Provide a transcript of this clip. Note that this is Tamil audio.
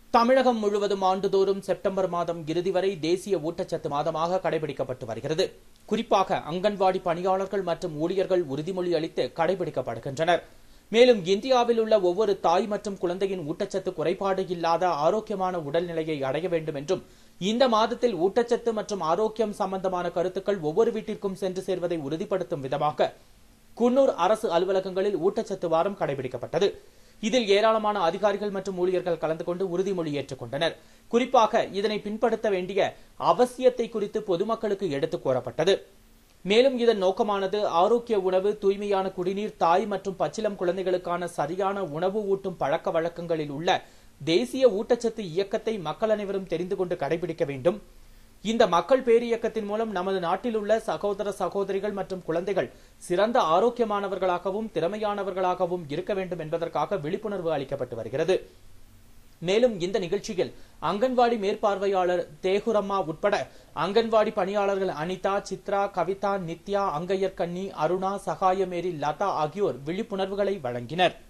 தமிழகம் முழுவதும் ஆண்டுதோறும் செப்டம்பர் மாதம் இறுதி வரை தேசிய ஊட்டச்சத்து மாதமாக கடைபிடிக்கப்பட்டு வருகிறது குறிப்பாக அங்கன்வாடி பணியாளர்கள் மற்றும் ஊழியர்கள் உறுதிமொழி அளித்து கடைபிடிக்கப்படுகின்றனர் மேலும் இந்தியாவில் உள்ள ஒவ்வொரு தாய் மற்றும் குழந்தையின் ஊட்டச்சத்து குறைபாடு இல்லாத ஆரோக்கியமான உடல்நிலையை அடைய வேண்டும் என்றும் இந்த மாதத்தில் ஊட்டச்சத்து மற்றும் ஆரோக்கியம் சம்பந்தமான கருத்துக்கள் ஒவ்வொரு வீட்டிற்கும் சென்று சேர்வதை உறுதிப்படுத்தும் விதமாக குன்னூர் அரசு அலுவலகங்களில் ஊட்டச்சத்து வாரம் கடைபிடிக்கப்பட்டது இதில் ஏராளமான அதிகாரிகள் மற்றும் ஊழியர்கள் கலந்து கொண்டு உறுதிமொழி ஏற்றுக்கொண்டனர் குறிப்பாக இதனை பின்படுத்த வேண்டிய அவசியத்தை குறித்து பொதுமக்களுக்கு எடுத்துக் கூறப்பட்டது மேலும் இதன் நோக்கமானது ஆரோக்கிய உணவு தூய்மையான குடிநீர் தாய் மற்றும் பச்சிலம் குழந்தைகளுக்கான சரியான உணவு ஊட்டும் பழக்க வழக்கங்களில் உள்ள தேசிய ஊட்டச்சத்து இயக்கத்தை மக்கள் அனைவரும் தெரிந்து கொண்டு கடைபிடிக்க வேண்டும் இந்த மக்கள் பேரியக்கத்தின் மூலம் நமது நாட்டில் உள்ள சகோதர சகோதரிகள் மற்றும் குழந்தைகள் சிறந்த ஆரோக்கியமானவர்களாகவும் திறமையானவர்களாகவும் இருக்க வேண்டும் என்பதற்காக விழிப்புணர்வு அளிக்கப்பட்டு வருகிறது மேலும் இந்த நிகழ்ச்சியில் அங்கன்வாடி மேற்பார்வையாளர் தேகுரம்மா உட்பட அங்கன்வாடி பணியாளர்கள் அனிதா சித்ரா கவிதா நித்யா அங்கையர் கண்ணி அருணா சகாயமேரி லதா ஆகியோர் விழிப்புணர்வுகளை வழங்கினர்